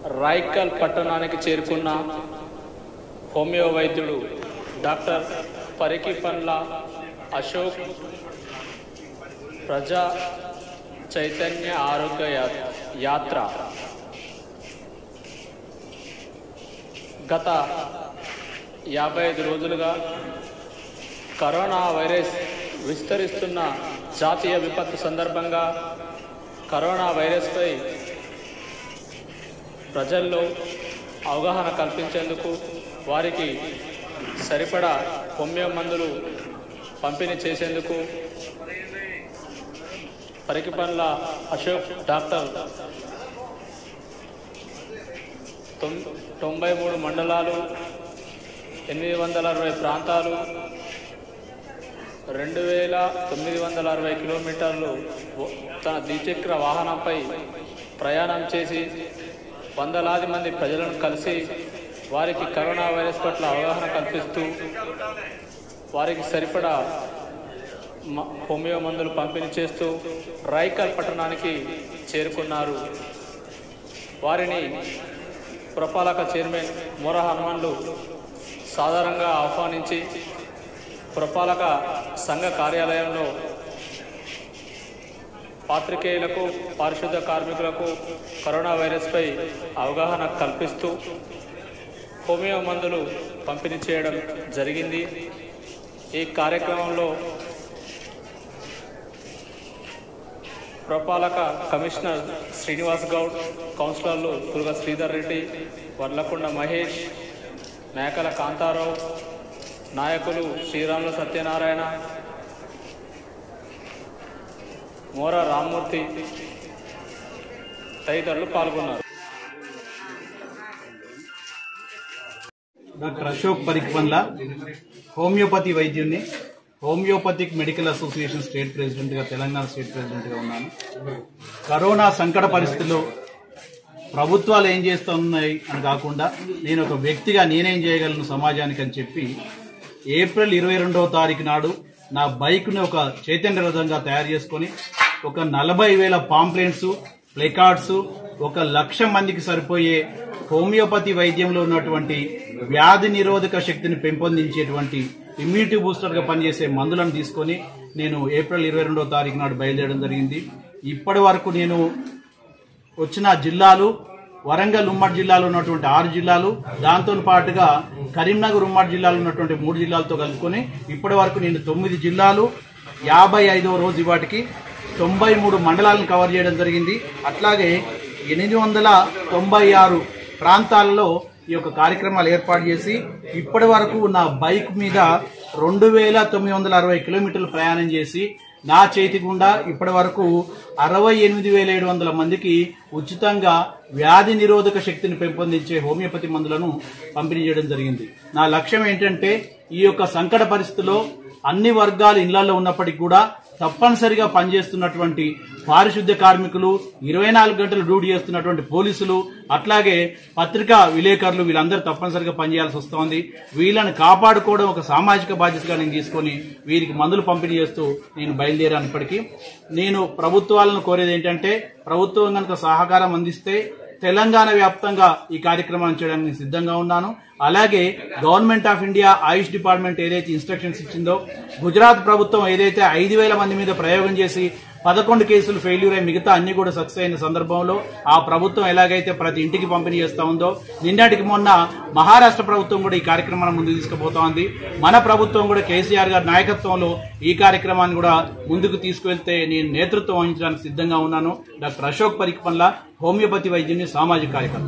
రాయికల్ పట్టణానికి చేరుకున్న హోమియో వైద్యుడు డాక్టర్ పరికిపండ్ల అశోక్ ప్రజా చైతన్య ఆరోగ్య యా- యాత్ర గత యాభై ఐదు రోజులుగా కరోనా వైరస్ విస్తరిస్తున్న జాతీయ విపత్తు సందర్భంగా కరోనా వైరస్పై ప్రజల్లో అవగాహన కల్పించేందుకు వారికి సరిపడా హోమియో మందులు పంపిణీ చేసేందుకు పరికిపండ్ల అశోక్ డాక్టర్ తొం తొంభై మూడు మండలాలు ఎనిమిది వందల అరవై ప్రాంతాలు రెండు వేల తొమ్మిది వందల అరవై కిలోమీటర్లు ఓ- తన ద్విచక్ర వాహనంపై ప్రయాణం చేసి వందలాది మంది ప్రజలను కలిసి వారికి కరోనా వైరస్ పట్ల అవగాహన కల్పిస్తూ వారికి సరిపడా మ- హోమియో మందులు పంపిణీ చేస్తూ రాయికల్ పట్టణానికి చేరుకున్నారు వారిని పురపాలక చైర్మన్ మోర హనుమాన్లు సాధారణంగా ఆహ్వానించి పురపాలక సంఘ కార్యాలయంలో పాత్రికేయులకు పారిశుద్ధ కార్మికులకు కరోనా వైరస్పై అవగాహన కల్పిస్తూ హోమియో మందులు పంపిణీ చేయడం జరిగింది ఈ కార్యక్రమంలో పురపాలక కమిషనర్ శ్రీనివాస్ గౌడ్ కౌన్సిలర్లు దుర్గ శ్రీధర్ రెడ్డి వర్లకొండ మహేష్ మేకల కాంతారావు నాయకులు శ్రీరాములు సత్యనారాయణ మోర రామ్మూర్తి తదితరులు పాల్గొన్నారు డాక్టర్ అశోక్ పరిక్పన్ల హోమియోపతి వైద్యుడిని homeopathic medical association state president గా తెలంగాణ స్టేట్ ప్రెసిడెంట్ గా ఉన్నాను కరోనా సంకట పరిస్థితుల్లో ప్రభుత్వాలు ఏం చేస్తున్నాయి అని కాకుండా నేను ఒక వ్యక్తిగా నేనేం చేయగలను సమాజానికి అని చెప్పి ఏప్రిల్ ఇరవై రెండవ తారీఖు నాడు నా బైక్ను ఒక చైతన్య రథంగా తయారు చేసుకొని ఒక నలభై వేల పాంప్లెంట్స్ ప్లేకార్డ్స్ ఒక లక్ష మందికి సరిపోయే హోమియోపతి వైద్యంలో ఉన్నటువంటి వ్యాధి నిరోధక శక్తిని పెంపొందించేటువంటి ఇమ్యూనిటీ బూస్టర్ గా పనిచేసే మందులను తీసుకొని నేను ఏప్రిల్ ఇరవై రెండవ తారీఖు నాడు బయలుదేరడం జరిగింది ఇప్పటి వరకు నేను వచ్చిన జిల్లాలు వరంగల్ ఉమ్మడి జిల్లాలో ఉన్నటువంటి ఆరు జిల్లాలు దాంతో పాటుగా కరీంనగర్ ఉమ్మడి జిల్లాలో ఉన్నటువంటి మూడు జిల్లాలతో కలుపుకొని ఇప్పటి వరకు నేను తొమ్మిది జిల్లాలు యాభై ఐదవ రోజు ఇవాటికి తొంభై మూడు మండలాలను కవర్ చేయడం జరిగింది అట్లాగే ఎనిమిది వందల తొంభై ఆరు ప్రాంతాలలో ఈ యొక్క కార్యక్రమాలు ఏర్పాటు చేసి ఇప్పటి వరకు నా బైక్ మీద రెండు వేల తొమ్మిది వందల అరవై కిలోమీటర్లు ప్రయాణం చేసి నా చేతి గుండా ఇప్పటి వరకు అరవై ఎనిమిది వేల ఏడు వందల మందికి ఉచితంగా వ్యాధి నిరోధక శక్తిని పెంపొందించే హోమియోపతి మందులను పంపిణీ చేయడం జరిగింది నా లక్ష్యం ఏంటంటే ఈ యొక్క సంకట పరిస్థితిలో అన్ని వర్గాలు ఇళ్లలో ఉన్నప్పటికీ కూడా తప్పనిసరిగా పనిచేస్తున్నటువంటి పారిశుద్ధ్య కార్మికులు ఇరవై నాలుగు గంటలు డ్యూటీ చేస్తున్నటువంటి పోలీసులు అట్లాగే పత్రికా విలేకరులు వీళ్ళందరూ తప్పనిసరిగా పనిచేయాల్సి వస్తోంది వీళ్ళని కాపాడుకోవడం ఒక సామాజిక బాధ్యతగా నేను తీసుకొని వీరికి మందులు పంపిణీ చేస్తూ నేను బయలుదేరాను ఇప్పటికీ నేను ప్రభుత్వాలను కోరేది ఏంటంటే ప్రభుత్వం కనుక సహకారం అందిస్తే తెలంగాణ వ్యాప్తంగా ఈ కార్యక్రమాన్ని చేయడానికి నేను సిద్ధంగా ఉన్నాను అలాగే government of India AYUSH department ఏదైతే ఇన్స్ట్రక్షన్స్ ఇచ్చిందో గుజరాత్ ప్రభుత్వం ఏదైతే ఐదు వేల మంది మీద ప్రయోగం చేసి పదకొండు కేసులు ఫెయిల్యూర్ అయి మిగతా అన్ని కూడా సక్సెస్ అయిన సందర్భంలో ఆ ప్రభుత్వం ఎలాగైతే ప్రతి ఇంటికి పంపిణీ చేస్తా ఉందో నిన్నటికి మొన్న మహారాష్ట్ర ప్రభుత్వం కూడా ఈ కార్యక్రమాన్ని ముందుకు తీసుకుపోతోంది మన ప్రభుత్వం కూడా కేసీఆర్ గారి నాయకత్వంలో ఈ కార్యక్రమాన్ని కూడా ముందుకు తీసుకువెళ్తే నేను నేతృత్వం వహించడానికి సిద్ధంగా ఉన్నాను డాక్టర్ అశోక్ పరిక్పన్ల హోమియోపతి వైద్యుని సామాజిక కార్యకర్త